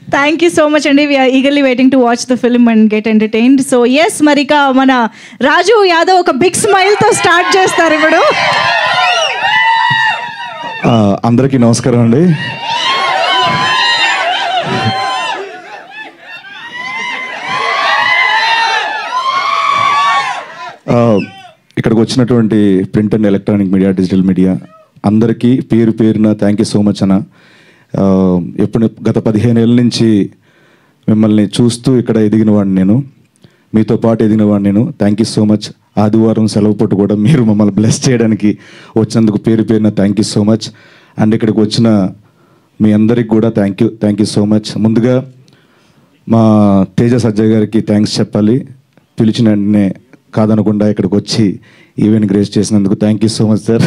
thank you so much అండి we are eagerly waiting to watch the film and get entertained so yes మరి ఇక మన రాజు యాదవ్ ఒక big స్మైల్తో start చేస్తారు ఇప్పుడు ఆ, అందరికీ నమస్కారం అండి ఆ, ఇక్కడికి వచ్చినటువంటి print and electronic media digital media అందరికీ పేరు పేరున థ్యాంక్ యూ సో మచ్ అన్న ఆ, ఎప్పుడు గత పదిహేను ఏళ్ళ నుంచి మిమ్మల్ని చూస్తూ ఇక్కడ ఎదిగిన వాడిని నేను మీతో పాటు ఎదిగిన వాడిని నేను థ్యాంక్ యూ సో మచ్ ఆదివారం సెలవు పూట కూడా మీరు మమ్మల్ని బ్లెస్ చేయడానికి వచ్చినందుకు పేరు పేరున thank you so much and ఇక్కడికి వచ్చిన మీ అందరికి కూడా thank you thank you so much ముందుగా మా తేజ సజ్జయ్ గారికి థ్యాంక్స్ చెప్పాలి పిలిచిన వెంటనే కాదనకుండా ఇక్కడికి వచ్చి ఈవెంట్ గ్రేస్ చేసినందుకు thank you so much sir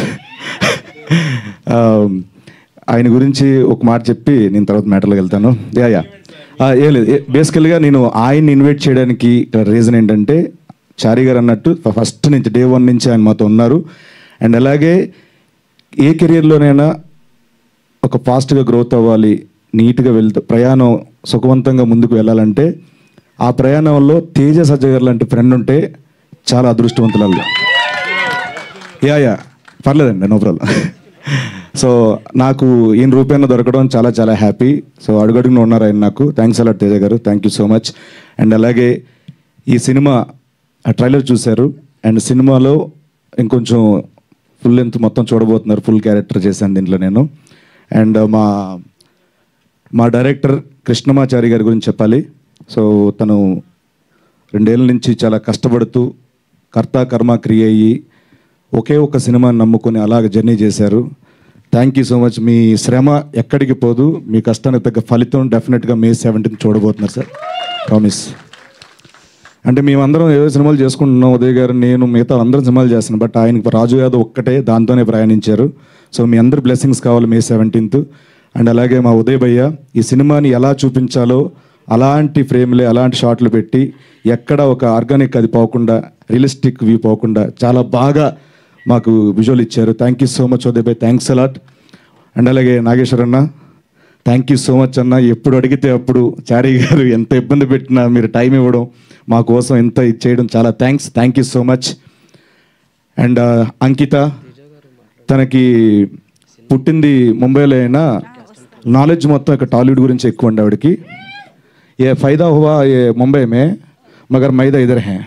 ఆయన గురించి ఒక మాట చెప్పి నేను తర్వాత మ్యాటర్లోకి వెళ్తాను యా యా ఆ, ఏం లేదు బేసికల్గా నేను ఆయన్ని ఇన్వైట్ చేయడానికి ఇక్కడ రీజన్ ఏంటంటే చారీ గారు అన్నట్టు ఫస్ట్ నుంచి డే వన్ నుంచి ఆయన మాతో ఉన్నారు అండ్ అలాగే ఏ కెరియర్లోనైనా ఒక ఫాస్ట్గా గ్రోత్ అవ్వాలి నీట్గా వెళ్తూ ప్రయాణం సుఖవంతంగా ముందుకు వెళ్ళాలంటే ఆ ప్రయాణంలో తేజ సజ్జగర్ లాంటి ఫ్రెండ్ ఉంటే చాలా అదృష్టవంతులలో యా యా పర్లేదండి నో ప్రాబ్లం సో నాకు ఈయన రూపాయన దొరకడం చాలా చాలా హ్యాపీ సో అడుగడుగున ఉన్నారు ఆయన నాకు థ్యాంక్స్ అలాట్ తేజ గారు thank you so much and అలాగే ఈ సినిమా ట్రైలర్ చూశారు అండ్ సినిమాలో ఇంకొంచెం ఫుల్ లెంత్ మొత్తం చూడబోతున్నారు ఫుల్ క్యారెక్టర్ చేశాను దీంట్లో నేను అండ్ మా మా డైరెక్టర్ కృష్ణమాచారి గారి గురించి చెప్పాలి సో తను రెండేళ్ళ నుంచి చాలా కష్టపడుతూ కర్త కర్మ క్రియ అయ్యి ఒకే ఒక సినిమాని నమ్ముకొని అలాగ జర్నీ చేశారు థ్యాంక్ యూ సో మచ్ మీ శ్రమ ఎక్కడికి పోదు మీ కష్టానికి తగ్గ ఫలితం డెఫినెట్గా మే సెవెంటీన్ చూడబోతున్నారు సార్ ప్రామిస్ అంటే మేమందరం ఏదో సినిమాలు చేసుకుంటున్నాం ఉదయ్ గారు నేను మిగతా అందరం సినిమాలు చేస్తున్నాను బట్ ఆయనకి రాజు యాదవ్ ఒక్కటే దాంతోనే ప్రయాణించారు సో మీ అందరి బ్లెస్సింగ్స్ కావాలి మే సెవెంటీన్త్ అండ్ అలాగే మా ఉదయ్ భయ్య ఈ సినిమాని ఎలా చూపించాలో అలాంటి ఫ్రేమ్లే అలాంటి షాట్లు పెట్టి ఎక్కడ ఒక ఆర్గానిక్ అది పోకుండా రియలిస్టిక్ వ్యూ పోకుండా చాలా బాగా మాకు విజువల్ ఇచ్చారు thank you so much Uday bhai thanks a lot and అలాగే నాగేశ్వర్ అన్న థ్యాంక్ యూ సో మచ్ అన్న ఎప్పుడు అడిగితే అప్పుడు చారీ గారు ఎంత ఇబ్బంది పెట్టినా మీరు టైం ఇవ్వడం మా కోసం ఎంత ఇది చేయడం చాలా thanks thank you so much and Ankita తనకి పుట్టింది ముంబైలో అయినా నాలెడ్జ్ మొత్తం ఇక్కడ టాలీవుడ్ గురించి ఎక్కువ అండి ఆవిడకి ఏ ఫైదా హువా ఏ ముంబై మే మగర్ మైదా ఇదర్ హే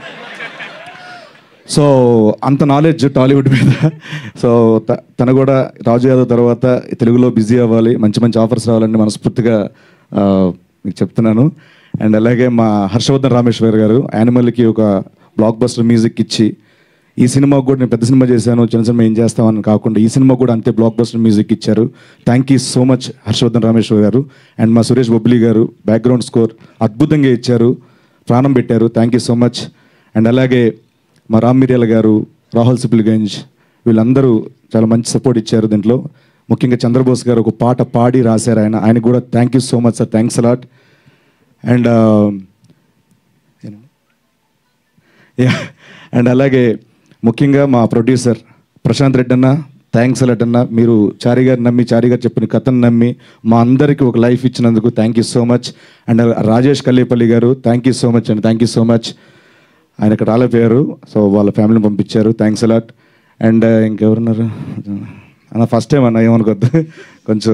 సో అంత నాలెడ్జ్ టాలీవుడ్ మీద సో త- తను కూడా రాజు యాదవ్ తర్వాత తెలుగులో బిజీ అవ్వాలి మంచి మంచి ఆఫర్స్ రావాలని మనస్ఫూర్తిగా ఆ, మీకు చెప్తున్నాను అండ్ అలాగే మా హర్షవర్ధన్ రామేశ్వర్ గారు యానిమల్కి ఒక బ్లాక్ బస్టర్ మ్యూజిక్ ఇచ్చి ఈ సినిమాకు కూడా నేను పెద్ద సినిమా చేశాను చిన్న సినిమా ఏం చేస్తామని కాకుండా ఈ సినిమా కూడా అంతే బ్లాక్ బస్టర్ మ్యూజిక్ ఇచ్చారు thank you so much Harshavardhan Rameshwar గారు అండ్ మా సురేష్ బొబ్లీ గారు బ్యాక్గ్రౌండ్ స్కోర్ అద్భుతంగా ఇచ్చారు ప్రాణం పెట్టారు thank you so much and అలాగే మా రామ్ మిర్యాల గారు రాహుల్ సిపిల్గంజ్ వీళ్ళందరూ చాలా మంచి సపోర్ట్ ఇచ్చారు దీంట్లో ముఖ్యంగా చంద్రబోస్ గారు ఒక పాట పాడి రాశారు ఆయన ఆయనకు కూడా thank you so much sir thanks a lot and yeah and అలాగే ముఖ్యంగా మా ప్రొడ్యూసర్ ప్రశాంత్ రెడ్డి అన్న థ్యాంక్స్ అలాట్ అన్న మీరు చారి గారు నమ్మి చారి గారు చెప్పిన కథను నమ్మి మా అందరికీ ఒక లైఫ్ ఇచ్చినందుకు thank you so much and Rajesh Kallepalli గారు థ్యాంక్ యూ సో మచ్ అండి థ్యాంక్ యూ సో మచ్ ఆయన ఇక్కడ రాలేపోయారు సో వాళ్ళ ఫ్యామిలీని పంపించారు థ్యాంక్స్ అలాట్ అండ్ ఇంకెవరున్నారు అన్న ఫస్ట్ టైం అన్న ఏమనుకోద్దు కొంచెం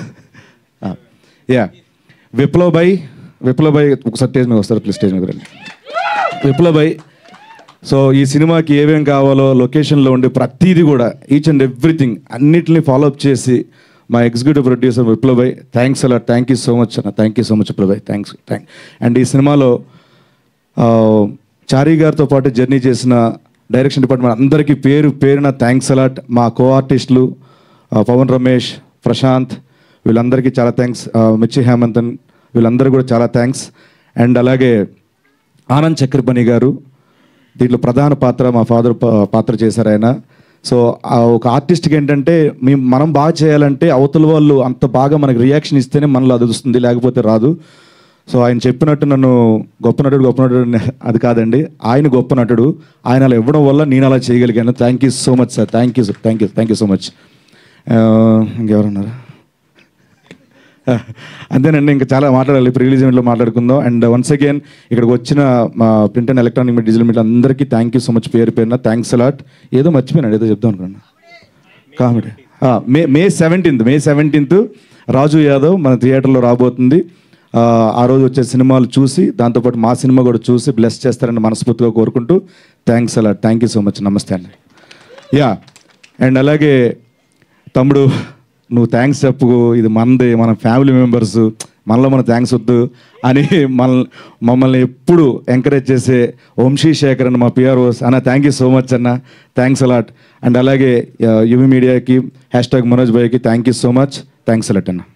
యా విప్లవ్ భాయ్ విప్లవ్ భాయ్ ఒకసారి స్టేజ్ మీద వస్తారు ప్లీజ్ స్టేజ్ మీద రండి విప్లవ్ భాయ్ సో ఈ సినిమాకి ఏమేం కావాలో లొకేషన్లో ఉండే ప్రతిదీ కూడా ఈచ్ అండ్ ఎవ్రీథింగ్ అన్నిటిని ఫాలోఅప్ చేసి మా executive producer Viplav bhai thanks అలా థ్యాంక్ యూ సో మచ్ అన్న thank you so much Viplav bhai thanks thank and ఈ సినిమాలో ఆ, చారీ గారితో పాటు జర్నీ చేసిన డైరెక్షన్ డిపార్ట్మెంట్ అందరికీ పేరు పేరున థ్యాంక్స్ అలాట్ మా కో ఆర్టిస్టులు ఆ, పవన్ రమేష్ ప్రశాంత్ వీళ్ళందరికీ చాలా థ్యాంక్స్ మిర్చి హేమంతన్ వీళ్ళందరూ కూడా చాలా థ్యాంక్స్ అండ్ అలాగే ఆనంద్ చక్రపణి గారు దీంట్లో ప్రధాన పాత్ర మా ఫాదర్ పాత్ర చేశారు ఆయన సో ఆ ఒక ఆర్టిస్ట్కి ఏంటంటే మేము మనం బాగా చేయాలంటే అవతల వాళ్ళు అంత బాగా మనకి రియాక్షన్ ఇస్తేనే మనలో అది వస్తుంది లేకపోతే రాదు సో ఆయన చెప్పినట్టు నన్ను గొప్ప నటుడు గొప్ప నటుడు అని అది కాదండి ఆయన గొప్ప నటుడు ఆయన అలా ఇవ్వడం వల్ల నేను అలా చేయగలిగాను thank you so much sir thank you thank you thank you so much ఇంకెవరున్నారు అంతేనండి ఇంకా చాలా మాట్లాడాలి ఇప్పుడు రిలీజ్ ఈవెంట్లో మాట్లాడుకుందాం అండ్ వన్స్ అగైన్ ఇక్కడికి వచ్చిన మా print and electronic media digital media అందరికీ థ్యాంక్ యూ సో మచ్ పేరు పేరున థ్యాంక్స్ అలాట్ ఏదో మర్చిపోయినాడు ఏదో చెప్దాం అనుకున్నా కామెడీ ఆ, May May seventeenth May seventeenth Raju Yadav మన థియేటర్లో రాబోతుంది ఆ, ఆ రోజు వచ్చే సినిమాలు చూసి దాంతోపాటు మా సినిమా కూడా చూసి బ్లెస్ చేస్తారని మనస్ఫూర్తిగా కోరుకుంటూ థ్యాంక్స్ అలా థ్యాంక్ యూ సో మచ్ నమస్తే అండి యా అండ్ అలాగే తమ్ముడు నువ్వు థ్యాంక్స్ చెప్పుకో ఇది మనది మన ఫ్యామిలీ మెంబర్స్ మనలో మన థ్యాంక్స్ వద్దు అని మన మమ్మల్ని ఎప్పుడు ఎంకరేజ్ చేసే వంశీ శేఖర్ అన్న మా పిఆర్ఓస్ అన్న థ్యాంక్ యూ సో మచ్ అన్న థ్యాంక్స్ అలాట్ అండ్ అలాగే యువి మీడియాకి హ్యాష్ ట్యాగ్ మనోజ్ భాయ్కి thank you so much thanks a lot అన్న